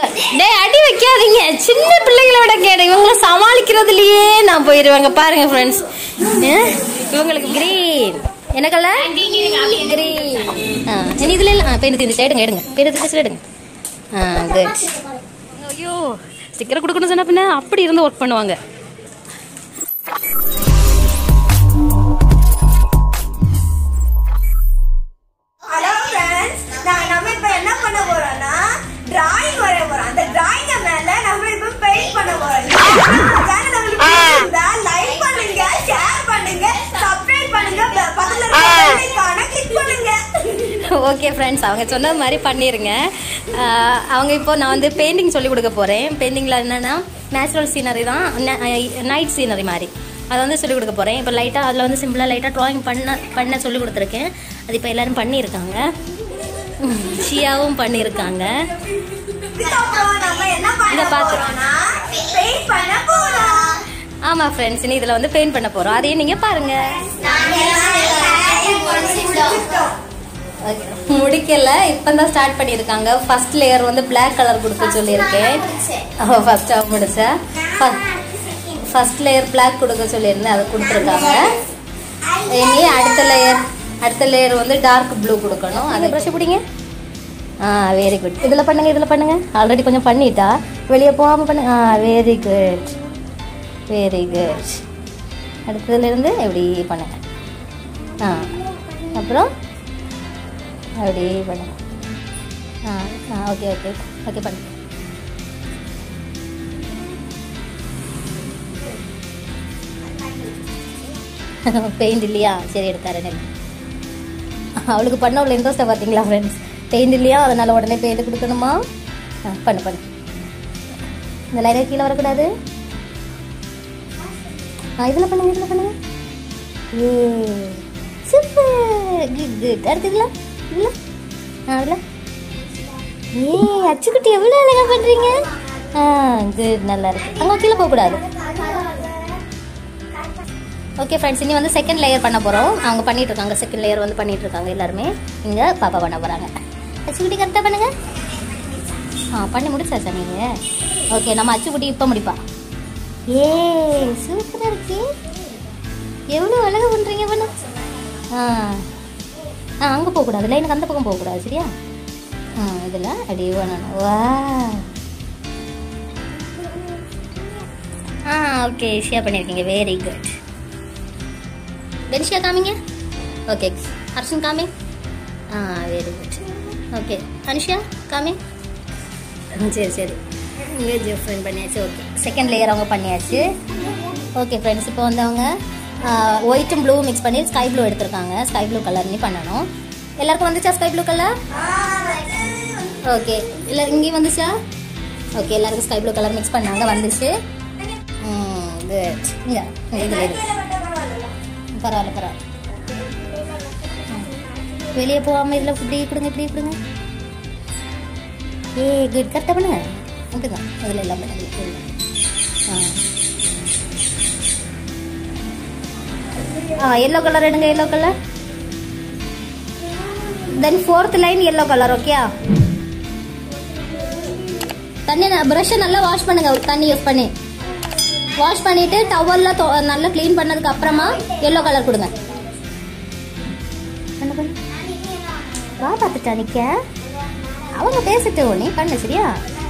டேய் அடி வைக்காதீங்க சின்ன பிள்ளைங்களோட கேடு இவங்கள சமாளிக்கிறதுலயே நான் போயிருவேங்க பாருங்க ஃப்ரெண்ட்ஸ் இவங்களுக்கு கிரீன் என்ன கலர் கிரீன் ஆ இனி இதுல இல்ல பெயிண்ட் இந்த சைடுங்க எடுங்க பெயிண்ட் இந்த சைடு எடுங்க ஆ குட் ஐயோ ஸ்டிக்கர் கொடுக்கணும் சொன்ன பின்ன அப்படி இருந்து ஒர்க் பண்ணுவாங்க ஹலோ ஃப்ரெண்ட்ஸ் நான் நம்ம இப்ப என்ன பண்ண போறோம்னா டிராயிங் வரைய போறோம் அந்த டிராயிங்க மேல நம்ம இப்ப பெயிண்ட் பண்ண போறோம் சேனல் உங்களுக்கு பிடிச்சிருந்தா லைக் பண்ணுங்க ஷேர் பண்ணுங்க சப்ஸ்கிரைப் பண்ணுங்க ப- பக்கத்துல இருக்க பெல் ஐகானை கிளிக் பண்ணுங்க ஓகே ஃப்ரெண்ட்ஸ் அவங்க சொன்ன மாதிரி பண்ணிடுங்க ஆஹ் அவங்க இப்போ நான் வந்து பெயிண்டிங் சொல்லி கொடுக்க போகிறேன் பெயிண்டிங்கில் என்னென்னா நேச்சுரல் சீனரி தான் நைட் சீனரி மாதிரி அதை வந்து சொல்லிக் கொடுக்க போகிறேன் இப்போ லைட்டாக அதில் வந்து சிம்பிளாக லைட்டாக ட்ராயிங் பண்ண பண்ண சொல்லி கொடுத்துருக்கேன் அது இப்போ எல்லாரும் பண்ணியிருக்காங்க உம், ஷியாவும் பண்ணியிருக்காங்க இதுக்கப்புறம் நம்ம என்ன பண்ண இத பாத்து. போறோம்னா பெயிண்ட் பண்ண போறோம் ஆமாம் ஃப்ரெண்ட்ஸ் இனி இதில் வந்து பெயிண்ட் பண்ண போகிறோம் அதையும் நீங்கள் பாருங்கள் முடிக்கல இப்போ தான் ஸ்டார்ட் பண்ணியிருக்காங்க ஃபர்ஸ்ட் லேயர் வந்து Black கலர் கொடுக்க சொல்லியிருக்கேன் ஃபர்ஸ்ட்டாக முடிச்சா ஃபர்ஸ்ட் லேயர் Black கொடுக்க சொல்லியிருந்தேன் அதை கொடுத்துருக்காங்க இனி அடுத்த லேயர் அடுத்த லேயர் வந்து டார்க் ப்ளூ கொடுக்கணும் அதை ப்ரஷ் பிடிங்க ஆ வெரி குட் இதில் பண்ணுங்க இதில் பண்ணுங்க ஆல்ரெடி கொஞ்சம் பண்ணிட்டா வெளியே போகாமல் பண்ணுங்க ஆ வெரி குட் வெரி குட் அடுத்ததுலேருந்து எப்படி பண்ணுங்க ஆ அப்புறம் அப்படி பண்ணுங்க ஆ ஆ ஓகே ஓகே ஓகே பண்ணுங்க பெயிண்ட் இல்லையா சரி எடுத்தாரேன் அவளுக்கு பண்ண அவ்வளோ இன்ட்ரெஸ்ட்டாக பார்த்தீங்களா ஃப்ரெண்ட்ஸ் பெயிண்ட் இல்லையா அதனால உடனே பெயிண்ட் கொடுக்கணுமா ஆ பண்ணு பண்ணு இந்த லைனர் கீழே வரக்கூடாது ஆ இதில் பண்ணுங்க இதில் பண்ணுங்க ஏ சூப்பர் குட் குட் அடுத்ததுல இதில் ஆ அதில் ஏ அச்சுக்குட்டி எவ்வளோ அழகாக பண்ணுறீங்க ஆ குட் நல்லா இருக்கு அங்கே கீழே போகக்கூடாது ஓகே ஃப்ரெண்ட்ஸ் இனி வந்து செகண்ட் லேயர் பண்ண போகிறோம் அவங்க பண்ணிட்டு இருக்காங்க செகண்ட் லேயர் வந்து பண்ணிட்டு இருக்காங்க எல்லாருமே இங்கே பாப்பா பண்ண போகிறாங்க அச்சுக்குட்டி கரெக்டாக பண்ணுங்க ஆ பண்ணி முடிச்சாச்சா நீங்கள் ஓகே நம்ம அச்சுக்குட்டி இப்போ முடிப்பா ஏ சூப்பராக இருக்கு எவ்வளோ அழகாக பண்ணுறீங்க பண்ணு ஆ ஆ அங்கே போகக்கூடாது லைனுக்கு அந்த பக்கம் போகக்கூடாது சரியா ஆ இதில் அப்படி பண்ணணும் வா ஆ ஓகே ஷேர் பண்ணியிருக்கீங்க வெரி குட் பென்ஷியா காமிங்க ஓகே ஹர்ஷன் காமி ஆ வெரி குட் ஓகே அனுஷா காமி ம், சரி சரி இங்கே ஃப்ரெண்ட் பண்ணியாச்சு ஓகே செகண்ட் லேயர் அவங்க பண்ணியாச்சு ஓகே ஃப்ரெண்ட்ஸ் இப்போ வந்து அவங்க ஒயிட்டும் ப்ளூ மிக்ஸ் பண்ணி ஸ்கை ப்ளூ எடுத்திருக்காங்க ஸ்கை ப்ளூ கலர்னு பண்ணணும் எல்லாருக்கும் வந்துச்சா ஸ்கை ப்ளூ கலர் ஓகே இல்லை இங்கேயும் வந்துச்சா ஓகே எல்லாருக்கும் ஸ்கை ப்ளூ கலர் மிக்ஸ் பண்ணாங்க வந்துச்சு குட் இங்கே இதில் இது பரவாயில்ல பரவாயில்ல ம். வெளியே போகாமல் இதில் இப்படி கொடுங்க இப்படி கொடுங்க ஏ குட் கரெக்டாக பண்ணுங்க அப்படிதான் அதில் எல்லாம் பண்ணுங்க ஆ ஆ எல்லோ கலர் எடுங்க yellow colour then fourth line yellow colour okay தண்ணி ப்ரஷ்ஷை நல்லா வாஷ் பண்ணுங்க தண்ணி யூஸ் பண்ணி வாஷ் பண்ணிட்டு டவல்ல நல்லா க்ளீன் பண்ணதுக்கு அப்புறமா எல்லோ கலர் கொடுங்க என்ன பண்ணு வா பார்த்துட்டா நிக்க அவங்க பேசிட்டு நீ பண்ணு சரியா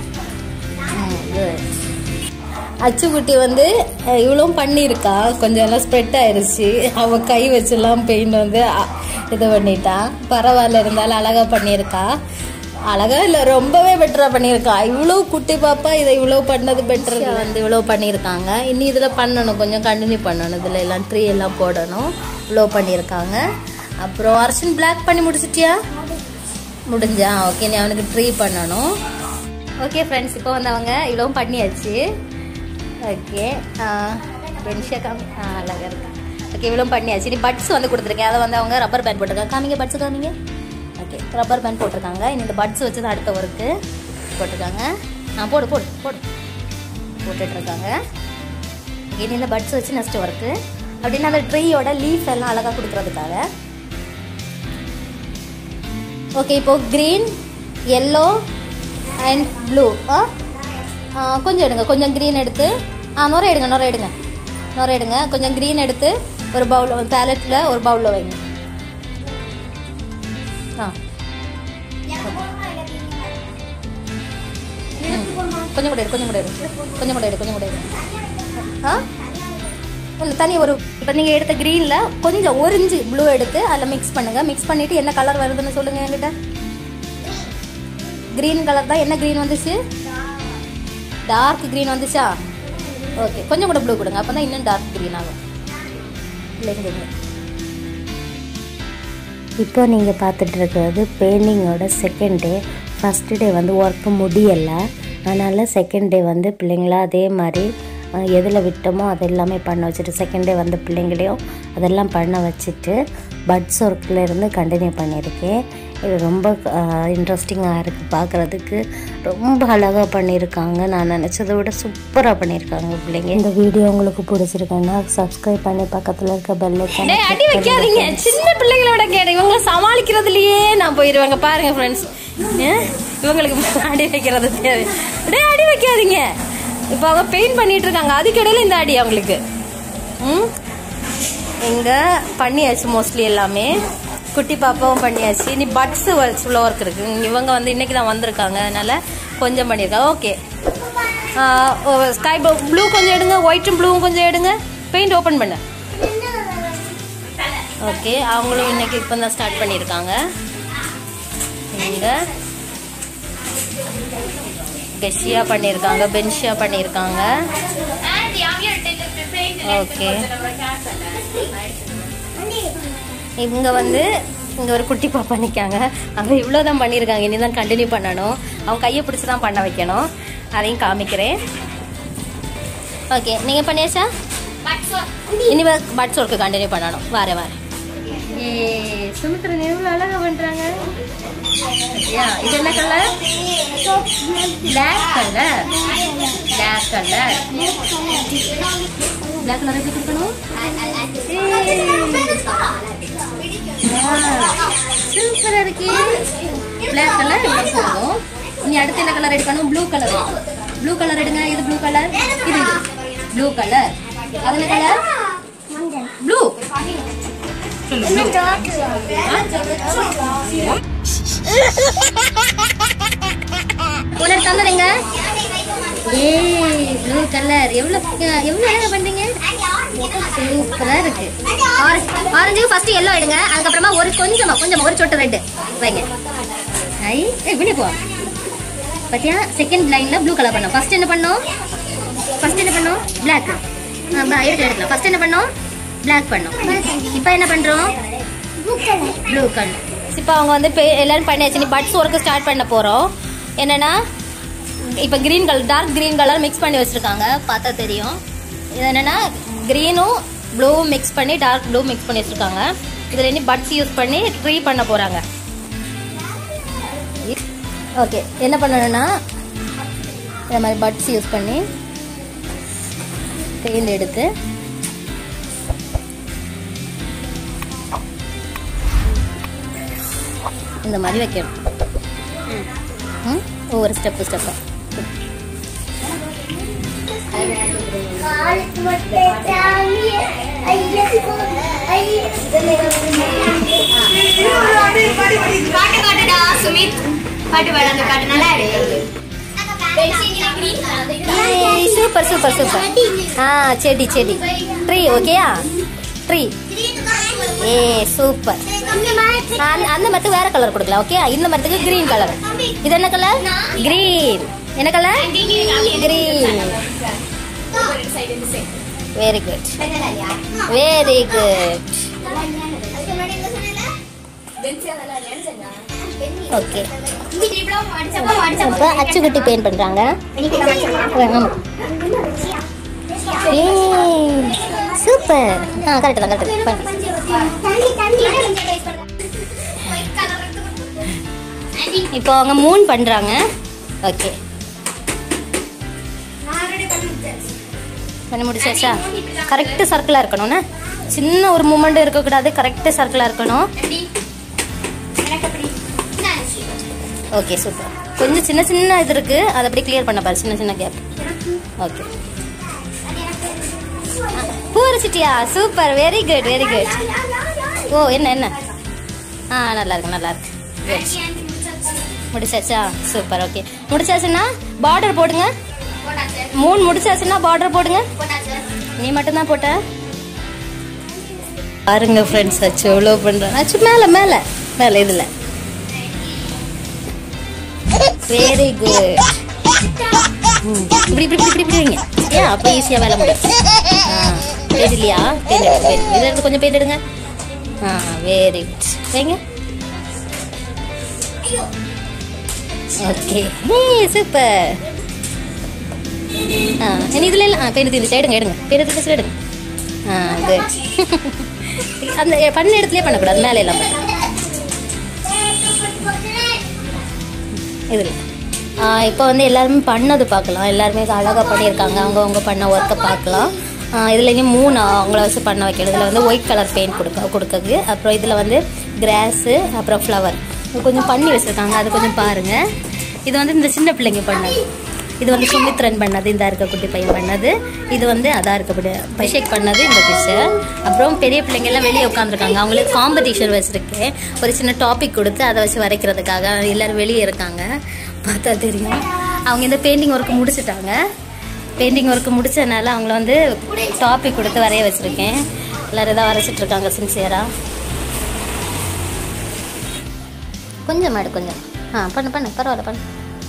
அச்சுக்குட்டி வந்து அஹ், இவ்வளவும் பண்ணியிருக்கா கொஞ்சம் எல்லாம் ஸ்ப்ரெட் ஆயிருச்சு அவ கை வச்செல்லாம் பெயிண்ட் வந்து அ, இது பண்ணிட்டா பரவாயில்ல இருந்தாலும் அழகா பண்ணியிருக்கா அழகா இல்லை ரொம்பவே பெட்டரா பண்ணியிருக்கா இவ்வளோ குட்டி பாப்பா இதை இவ்வளோ பண்ணது பெட்டர் வந்து இவ்வளோ பண்ணியிருக்காங்க இனி இதில் பண்ணணும் கொஞ்சம் கண்டினியூ பண்ணணும் இதில் எல்லாம் ட்ரீ எல்லாம் போடணும் இவ்வளோ பண்ணியிருக்காங்க அப்புறம் அர்ஷன் பிளாக் பண்ணி முடிச்சிட்டியா முடிஞ்சா ஓகே நீ அவனுக்கு ட்ரீ பண்ணணும் ஓகே ஃப்ரெண்ட்ஸ் இப்போ வந்து அவங்க இவ்வளவும் பண்ணியாச்சு ஓகே பென்ஷியா காமி ஆ அழகாக இருக்கு ஓகே இவ்வளவும் பண்ணியாச்சு நீ பட்ஸ் வந்து கொடுத்துருக்கேன் அதை வந்து அவங்க ரப்பர் பேண்ட் போட்டிருக்காங்க காமிங்க பட்ஸ் காமிங்க ஓகே ரப்பர் பேண்ட் போட்டிருக்காங்க இனி இந்த பட்ஸ் வச்சு தான் அடுத்த ஒர்க்கு போட்டிருக்காங்க ஆ போடு போடு போடு போட்டுட்ருக்காங்க இனி இந்த பட்ஸ் வச்சு நெக்ஸ்ட் ஒர்க்கு அப்படின்னா அந்த ட்ரீயோட லீஃப் எல்லாம் அழகாக கொடுக்குறதுக்காக ஓகே இப்போ க்ரீன் எல்லோ அண்ட் ப்ளூ ஆ ஆ, கொஞ்சம் எடுங்க கொஞ்சம் க்ரீன் எடுத்து ஆ நுரை எடுங்க நுரை எடுங்க நுரை எடுங்க கொஞ்சம் க்ரீன் எடுத்து ஒரு பவுல் பேலட்டில் ஒரு பவுலில் வைங்க ஆ கொஞ்சம் கூட எடு கொஞ்சம் கூட எடு கொஞ்சம் கூட எடு கொஞ்சம் கூட எடு ஆ இல்லை தனி ஒரு இப்போ நீங்கள் எடுத்த க்ரீனில் கொஞ்சம் ஒரு இன்ச்சு ப்ளூ எடுத்து அதில் மிக்ஸ் பண்ணுங்கள் மிக்ஸ் பண்ணிவிட்டு என்ன கலர் வருதுன்னு சொல்லுங்கள் என்கிட்ட க்ரீன் கலர் தான் என்ன க்ரீன் வந்துச்சு டார்க் க்ரீன் வந்துச்சா ஓகே கொஞ்சம் கூட ப்ளூ கொடுங்க அப்போ தான் இன்னும் டார்க் க்ரீன் ஆகும் இல்லைங்க இப்போ நீங்கள் பார்த்துட்டு இருக்கிறது பெயிண்டிங்கோட செகண்ட் டே ஃபஸ்ட்டு டே வந்து ஒர்க்கு முடியலை அதனால் செகண்ட் டே வந்து பிள்ளைங்கள அதே மாதிரி எதில் விட்டோமோ அது எல்லாமே பண்ண வச்சுட்டு செகண்ட் டே வந்து பிள்ளைங்களையும் அதெல்லாம் பண்ண வச்சுட்டு பட்ஸ் ஒர்க்கில் இருந்து கண்டினியூ பண்ணியிருக்கேன் இது ரொம்ப இன்ட்ரெஸ்டிங்காக இருக்குது பார்க்குறதுக்கு ரொம்ப அழகாக பண்ணியிருக்காங்க நான் நினச்சதை விட சூப்பராக பண்ணியிருக்காங்க பிள்ளைங்க இந்த வீடியோ உங்களுக்கு பிடிச்சிருக்குன்னா சப்ஸ்கிரைப் பண்ணி பக்கத்தில் இருக்க பெல் டேய் அடி வைக்காதீங்க சின்ன பிள்ளைங்களோட கேடு இவங்க சமாளிக்கிறதுலயே நான் போயிடுவாங்க பாருங்க ஃப்ரெண்ட்ஸ் இவங்களுக்கு அடி வைக்கிறது தேவை டேய் அடி வைக்காதீங்க இப்போ அவங்க பெயிண்ட் பண்ணிட்டு இருக்காங்க அதுக்கிடையில இந்த அடி அவங்களுக்கு ம் இங்க பண்ணியாச்சு மோஸ்ட்லி எல்லாமே குட்டி பாப்பாவும் பண்ணியாச்சு இனி பட்ஸ் உள்ள ஒர்க் இருக்கு இவங்க வந்து இன்னைக்கு தான் வந்திருக்காங்க அதனால கொஞ்சம் பண்ணியிருக்காங்க ஓகே ஸ்கை ப்ளூ கொஞ்சம் எடுங்க ஒயிட்டும் ப்ளூவும் கொஞ்சம் எடுங்க பெயிண்ட் ஓப்பன் பண்ண ஓகே அவங்களும் இன்னைக்கு இப்போ தான் ஸ்டார்ட் பண்ணியிருக்காங்க இங்க கெஷியா பண்ணியிருக்காங்க பென்ஷியா பண்ணியிருக்காங்க ஓகே இவங்க வந்து இங்கே ஒரு குட்டி பாப்பா நிற்காங்க அவங்க இவ்வளோ தான் பண்ணியிருக்காங்க இனி தான் கண்டினியூ பண்ணணும் அவங்க கையை பிடிச்சி தான் பண்ண வைக்கணும் அதையும் காமிக்கிறேன் ஓகே நீங்கள் பண்ணியாச்சா இனி பட்ஸ் ஒர்க்கு கண்டினியூ பண்ணணும் வாரேன் வாரேன் ஏ சுமித்ரன் எவ்வளோ அழகாக பண்ணுறாங்க இது என்ன colour black colour black colour black colour எப்படி கொடுக்கணும் சூப்பரா இருக்கு பிளாக் கலர் இவ்வளவு போதும் இனி அடுத்து என்ன கலர் எடுக்கணும் ப்ளூ கலர் ப்ளூ கலர் எடுங்க இது ப்ளூ கலர் இது இது ப்ளூ கலர் அது என்ன கலர் ப்ளூ சொல்லு ப்ளூ உனக்கு தந்ததுங்க ஏய் ப்ளூ கலர் எவ்வளவு எவ்வளவு அழகா பண்றீங்க சூப்பரா இருக்கு ஆரஞ்சு ஃபர்ஸ்ட் எல்லோ எடுங்க அதுக்கப்புறமா ஒரு கொஞ்சமா கொஞ்சமா ஒரு சொட்டு ரெட் வைங்க ஐ ஏய் வினி போ பாத்தியா செகண்ட் லைன்ல ப்ளூ கலர் பண்ணோம் ஃபர்ஸ்ட் என்ன பண்ணோம் ஃபர்ஸ்ட் என்ன பண்ணோம் பிளாக் எடுத்து எடுக்கலாம் ஃபர்ஸ்ட் என்ன பண்ணோம் பிளாக் பண்ணோம் இப்போ என்ன பண்றோம் ப்ளூ கலர் இப்போ அவங்க வந்து பே- எல்லாரும் பண்ணியாச்சு நீ பட்ஸ் ஒர்க்கு ஸ்டார்ட் பண்ண போறோம் என்னன்னா இப்போ green colour dark green colour mix பண்ணி வச்சிருக்காங்க பார்த்தா தெரியும் இது என்னன்னா கிரீனும் ப்ளூவும் மிக்ஸ் பண்ணி டார்க் ப்ளூ மிக்ஸ் பண்ணி வச்சிருக்காங்க இதில் இனி பட்ஸ் யூஸ் பண்ணி ட்ரீ பண்ண போறாங்க ஓகே என்ன பண்ணணும்னா இந்த மாதிரி பட்ஸ் யூஸ் பண்ணி பெயிண்ட் எடுத்து இந்த மாதிரி வைக்கணும் ம் ஒவ்வொரு ஸ்டெப்பு ஸ்டெப்பாக பாட்டு பாட்டுடா சுமித் பாட்டு பாடு அந்த பாட்டு நல்லா இருக்கு சூப்பர் சூப்பர் சூப்பர் ஆ செடி செடி ட்ரீ ஓகேயா ட்ரீ ஏ சூப்பர் அந்த அந்த மரத்துக்கு வேற கலர் கொடுக்கலாம் ஓகே இந்த மரத்துக்கு கிரீன் கலர் இது என்ன கலர் கிரீன் என்ன colour green very good very good okay இப்போ அச்சுக்குட்டி பெயிண்ட் பண்ணுறாங்க சூப்பர் ஆ கரெக்ட் தான் கரெக்ட் பண்ணு இப்போ அவங்க மூன் பண்ணுறாங்க ஓகே பண்ணி முடிச்சாச்சா கரெக்டு சர்க்கிளாக இருக்கணும்னா சின்ன ஒரு மூமெண்ட் இருக்கக்கூடாது கரெக்டு சர்க்கிளாக இருக்கணும் ஓகே சூப்பர் கொஞ்சம் சின்ன சின்ன இது இருக்கு அதை அப்படியே கிளியர் பண்ண பாரு சின்ன சின்ன கேப் ஓகே பூ அரைச்சிட்டியா super very good very good ஓ என்ன என்ன ஆ நல்லா இருக்கு நல்லா இருக்கு Good. முடிச்சாச்சா சூப்பர் ஓகே முடிச்சாச்சுன்னா பார்டர் போடுங்க மூணு முடிச்சாச்சுன்னா பார்டர் போடுங்க நீ மட்டும்தான் போட்ட பாருங்க ஃப்ரெண்ட்ஸ் அச்சு எவ்வளோ பண்ணுறேன் அச்சு மேலே மேலே மேலே இதில் வெரி குட் இப்படி இப்படி இப்படி இப்படி இப்படி வைங்க ஏன் அப்போ ஈஸியாக வேலை முடியும் ஆ பெயிண்ட் இல்லையா பெயிண்ட் எடுங்க பெயிண்ட் இதை எடுத்து கொஞ்சம் பெயிண்ட் எடுங்க ஆ வெரி குட் வைங்க ஓகே ஏ சூப்பர் ஆ இனி இதில் இல்லை ஆ பெயிண்ட் தீர்ந்துச்சு எடுங்க எடுங்க பெயிண்ட் தீர்ந்துச்சு எடுங்க ஆ குட் அந்த பண்ண இடத்துலயே பண்ணக்கூடாது மேலே எல்லாம் பண்ணு. இதில் இப்போ வந்து எல்லாருமே பண்ணது பார்க்கலாம் எல்லாருமே அழகாக பண்ணியிருக்காங்க அவங்க அவங்க பண்ண ஒர்க்கை பார்க்கலாம் இதில் இனி மூணு அவங்கள வச்சு பண்ண வைக்கிறது இதில் வந்து ஒயிட் கலர் பெயிண்ட் கொடுக்க கொடுக்குறது அப்புறம் இதில் வந்து கிராஸு அப்புறம் ஃப்ளவர் கொஞ்சம் பண்ணி வச்சுருக்காங்க அது கொஞ்சம் பாருங்கள் இது வந்து இந்த சின்ன பிள்ளைங்க பண்ணது இது வந்து சுமித்ரன் பண்ணது இந்த இருக்க குட்டி பையன் பண்ணது இது வந்து அதா இருக்கக்கூடிய அபிஷேக் பண்ணது இந்த பிக்சர் அப்புறம் பெரிய பிள்ளைங்க எல்லாம் வெளியே உட்காந்துருக்காங்க அவங்களுக்கு காம்படிஷன் வச்சுருக்கேன் ஒரு சின்ன டாபிக் கொடுத்து அதை வச்சு வரைக்கிறதுக்காக எல்லாரும் வெளியே இருக்காங்க பார்த்தா தெரியும் அவங்க இந்த பெயிண்டிங் ஒர்க் முடிச்சிட்டாங்க பெயிண்டிங் ஒர்க் முடிச்சதுனால அவங்கள வந்து டாபிக் கொடுத்து வரைய வச்சுருக்கேன் எல்லாரும் இதாக வரைச்சிட்டு இருக்காங்க சின்சியராக கொஞ்சம் மாடு கொஞ்சம் ஆ பண்ணு பண்ணு பரவாயில்ல பண்ணு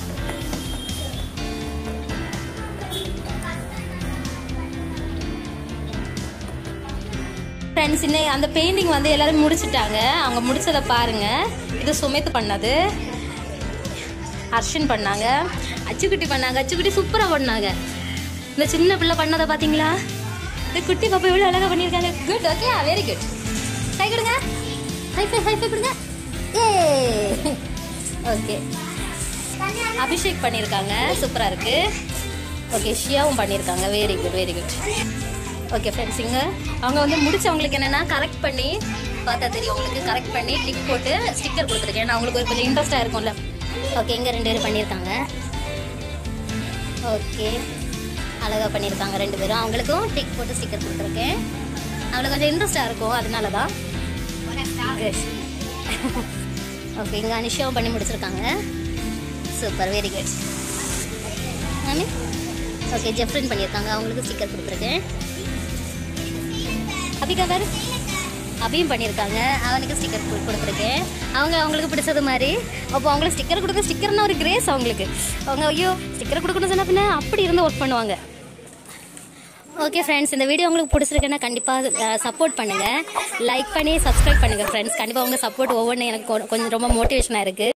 ஃப்ரெண்ட்ஸ் இன்னும் அந்த பெயிண்டிங் வந்து எல்லாரும் முடிச்சிட்டாங்க அவங்க முடிச்சதை பாருங்க இது சுமித் பண்ணது அர்ஷன் பண்ணாங்க அச்சுக்குட்டி பண்ணாங்க அச்சுக்குட்டி சூப்பராக பண்ணாங்க இந்த சின்ன பிள்ளை பண்ணதை பார்த்தீங்களா இந்த குட்டி பாப்பா எவ்வளோ அழகாக பண்ணியிருக்காங்க குட் ஓகே வெரி குட் கை கொடுங்க ஹை ஃபை ஹை ஃபை கொடுங்க ஏ ஓகே அபிஷேக் பண்ணியிருக்காங்க சூப்பராக இருக்கு ஓகே ஷியாவும் பண்ணியிருக்காங்க very good very good okay friends இங்க அவங்க வந்து முடிச்சவங்களுக்கு என்னன்னா கரெக்ட் பண்ணி பார்த்தா தெரியும் உங்களுக்கு கரெக்ட் பண்ணி டிக் போட்டு ஸ்டிக்கர் கொடுத்துருக்கேன் ஏன்னா அவங்களுக்கு ஒரு கொஞ்சம் இன்ட்ரெஸ்டாக இருக்கும்ல ஓகே இங்கே ரெண்டு பேரும் பண்ணியிருக்காங்க ஓகே அழகாக பண்ணியிருக்காங்க ரெண்டு பேரும் அவங்களுக்கும் டிக் போட்டு ஸ்டிக்கர் கொடுத்துருக்கேன் அவங்களுக்கு கொஞ்சம் இன்ட்ரெஸ்டாக இருக்கும் அதனால தான் ஓகே இங்கே அனிஷாவும் பண்ணி முடிச்சிருக்காங்க சூப்பர் வெரி குட் மாமி ஓகே ஜெஃப்ரின் பண்ணியிருக்காங்க அவங்களுக்கு ஸ்டிக்கர் கொடுத்துருக்கேன் அபிகா வேறு அபியும் பண்ணியிருக்காங்க அவனுக்கு ஸ்டிக்கர் கொடுத்துருக்கேன் அவங்க அவங்களுக்கு பிடிச்சது மாதிரி அப்போ அவங்களுக்கு ஸ்டிக்கர் கொடுக்க ஸ்டிக்கர்னா ஒரு கிரேஸ் அவங்களுக்கு அவங்க ஐயோ ஸ்டிக்கர் கொடுக்கணும் சொன்ன பின்ன அப்படி இருந்து ஒர்க் பண்ணுவாங்க ஓகே ஃப்ரெண்ட்ஸ் இந்த வீடியோ உங்களுக்கு பிடிச்சிருக்குன்னா கண்டிப்பாக சப்போர்ட் பண்ணுங்கள் லைக் பண்ணி சப்ஸ்கிரைப் பண்ணுங்கள் ஃப்ரெண்ட்ஸ் கண்டிப்பாக உங்கள் சப்போர்ட் ஒவ்வொன்றும் எனக்கு கொ- கொஞ்சம் ரொம்ப மோட்டிவேஷனாக இருக்குது